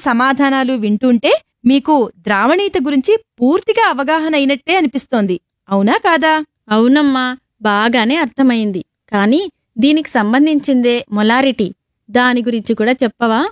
సమాధానాలు వింటుంటే మీకు ద్రావణీయత గురించి పూర్తిగా అవగాహన అయినట్టే అనిపిస్తోంది అవునా కాదా అవునమ్మా బాగానే అర్థమైంది కానీ దీనికి సంబంధించిందే మొలారిటీ దాని గురించి కూడా చెప్పవా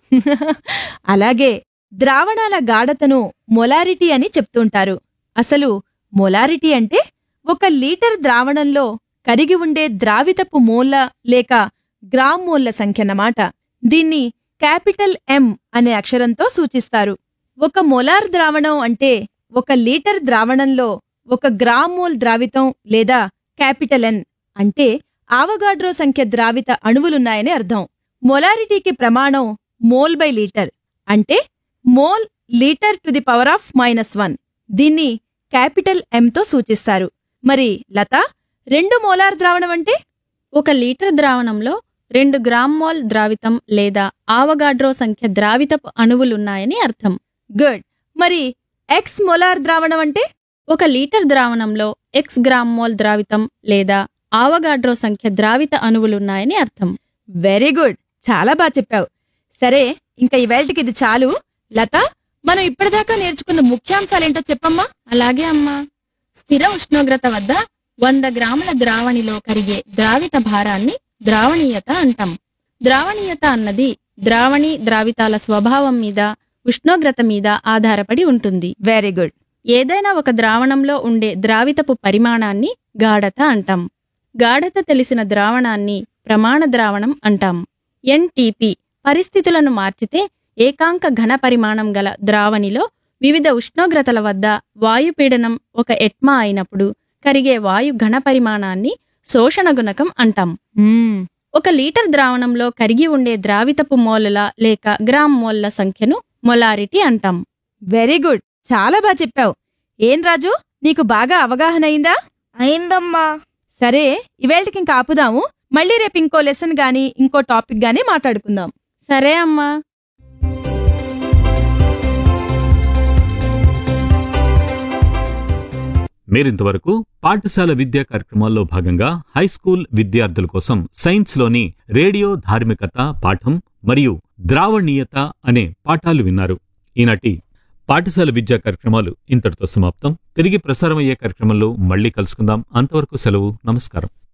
అలాగే ద్రావణాల గాఢతను మొలారిటీ అని చెప్తుంటారు అసలు మొలారిటీ అంటే ఒక లీటర్ ద్రావణంలో కరిగి ఉండే ద్రావితపు మోల్ల లేక గ్రామ్ మోల్ల సంఖ్యన్నమాట దీన్ని క్యాపిటల్ ఎం అనే అక్షరంతో సూచిస్తారు ఒక మొలార్ ద్రావణం అంటే ఒక లీటర్ ద్రావణంలో ఒక గ్రామ్ మోల్ ద్రావితం లేదా క్యాపిటల్ ఎన్ అంటే ఆవగాడ్రో సంఖ్య ద్రావిత అణువులున్నాయని అర్థం మొలారిటీకి ప్రమాణం మోల్ బై లీటర్ అంటే mole litre to the power of minus one దీన్ని క్యాపిటల్ ఎంతో సూచిస్తారు మరి లత రెండు మోలార్ ద్రావణం అంటే ఒక లీటర్ ద్రావణంలో రెండు గ్రామ్ మోల్ ద్రావితం లేదా ఆవగాడ్రో సంఖ్య ద్రావితపు అణువులున్నాయని అర్థం గుడ్ మరి ఎక్స్ మొలార్ ద్రావణం అంటే ఒక లీటర్ ద్రావణంలో ఎక్స్ గ్రామ్ మోల్ ద్రావితం లేదా ఆవగాడ్రో సంఖ్య ద్రావిత అణువులున్నాయని అర్థం వెరీ గుడ్ చాలా బాగా చెప్పావు సరే ఇంకా ఇవేళకి ఇది చాలు లత మనం ఇప్పటిదాకా నేర్చుకున్న ముఖ్యాంశాలేంటో చెప్పమ్మా అలాగే అమ్మా స్థిర ఉష్ణోగ్రత వద్ద వంద గ్రాముల ద్రావణిలో కరిగే ద్రావిత భారాన్ని ద్రావణీయత అంటాం ద్రావణీయత అన్నది ద్రావణి ద్రావితాల స్వభావం మీద ఉష్ణోగ్రత మీద ఆధారపడి ఉంటుంది వెరీ గుడ్ ఏదైనా ఒక ద్రావణంలో ఉండే ద్రావితపు పరిమాణాన్ని గాఢత అంటాం గాఢత తెలిసిన ద్రావణాన్ని ప్రమాణ ద్రావణం అంటాం ఎన్టీపీ పరిస్థితులను మార్చితే ఏకాంక ఘన పరిమాణం గల ద్రావణిలో వివిధ ఉష్ణోగ్రతల వద్ద వాయుపీడనం ఒక ఎట్మా అయినప్పుడు కరిగే వాయు ఘన పరిమాణాన్ని శోషణ గుణకం అంటాం మ్మ్. ఒక లీటర్ ద్రావణంలో కరిగి ఉండే ద్రావితపు మోలుల లేక గ్రామ్ మోల్ల సంఖ్యను మొలారిటీ అంటాం వెరీ గుడ్ చాలా బాగా చెప్పావు ఏం రాజు నీకు బాగా అవగాహన అయిందా అయిందమ్మా సరే ఇవేళకి ఇంకా ఆపుదాము మళ్ళీ రేపు ఇంకో లెసన్ గాని ఇంకో టాపిక్ గాని మాట్లాడుకుందాం సరే అమ్మా మీరింతవరకు పాఠశాల విద్యా కార్యక్రమాల్లో భాగంగా హై స్కూల్ విద్యార్థుల కోసం సైన్స్లోని రేడియో ధార్మికత పాఠం మరియు ద్రావణీయత అనే పాఠాలు విన్నారు ఈనాటి పాఠశాల విద్యా కార్యక్రమాలు ఇంతటితో సమాప్తం తిరిగి ప్రసారమయ్యే కార్యక్రమంలో మళ్ళీ కలుసుకుందాం అంతవరకు సెలవు నమస్కారం